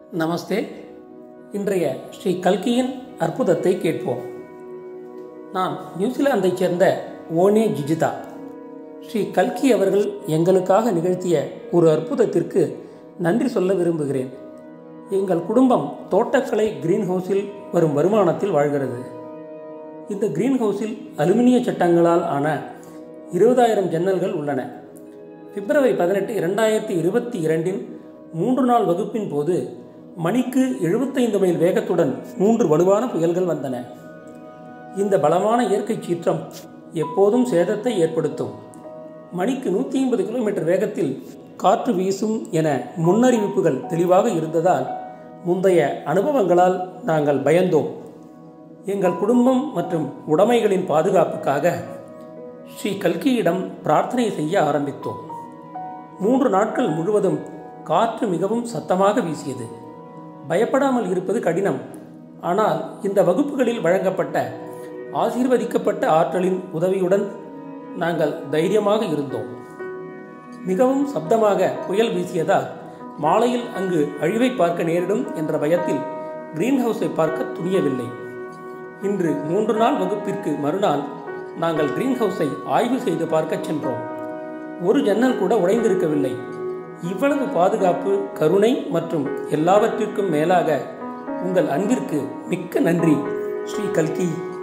நமஸ்தே இன்றைய ஸ்ரீ கல்கியின் அற்புதத்தை கேட்போம் நான் நியூசிலாந்தைச் சேர்ந்த ஓனே ஜிஜிதா ஸ்ரீ கல்கி அவர்கள் எங்களுக்காக நிகழ்த்திய ஒரு அற்புதத்திற்கு நன்றி சொல்ல விரும்புகிறேன் எங்கள் குடும்பம் தோட்டக்கலை கிரீன் ஹவுஸில் வரும் வருமானத்தில் வாழ்கிறது இந்த கிரீன் ஹவுஸில் அலுமினிய சட்டங்களால் ஆன இருபதாயிரம் ஜன்னல்கள் உள்ளன பிப்ரவரி பதினெட்டு இரண்டாயிரத்தி இருபத்தி இரண்டின் மூன்று நாள் வகுப்பின் போது மணிக்கு எழுபத்தைந்து மைல் வேகத்துடன் மூன்று வலுவான புயல்கள் வந்தன இந்த பலமான இயற்கை சீற்றம் எப்போதும் சேதத்தை ஏற்படுத்தும் மணிக்கு நூற்றி ஐம்பது கிலோமீட்டர் வேகத்தில் காற்று வீசும் என முன்னறிவிப்புகள் தெளிவாக இருந்ததால் முந்தைய அனுபவங்களால் நாங்கள் பயந்தோம் எங்கள் குடும்பம் மற்றும் உடைமைகளின் பாதுகாப்புக்காக ஸ்ரீ கல்கியிடம் பிரார்த்தனை செய்ய ஆரம்பித்தோம் மூன்று நாட்கள் முழுவதும் காற்று மிகவும் சத்தமாக வீசியது பயப்படாமல் இருப்பது கடினம் ஆனால் இந்த வகுப்புகளில் வழங்கப்பட்ட ஆசீர்வதிக்கப்பட்ட ஆற்றலின் உதவியுடன் நாங்கள் தைரியமாக இருந்தோம் மிகவும் சப்தமாக புயல் வீசியதால் மாலையில் அங்கு அழிவை பார்க்க நேரிடும் என்ற பயத்தில் கிரீன் ஹவுஸை பார்க்க துணியவில்லை இன்று மூன்று நாள் வகுப்பிற்கு மறுநாள் நாங்கள் கிரீன் ஹவுஸை ஆய்வு செய்து பார்க்கச் சென்றோம் ஒரு ஜன்னல் கூட உடைந்திருக்கவில்லை இவ்வளவு பாதுகாப்பு கருணை மற்றும் எல்லாவற்றிற்கும் மேலாக உங்கள் அன்பிற்கு மிக்க நன்றி ஸ்ரீ கல்கி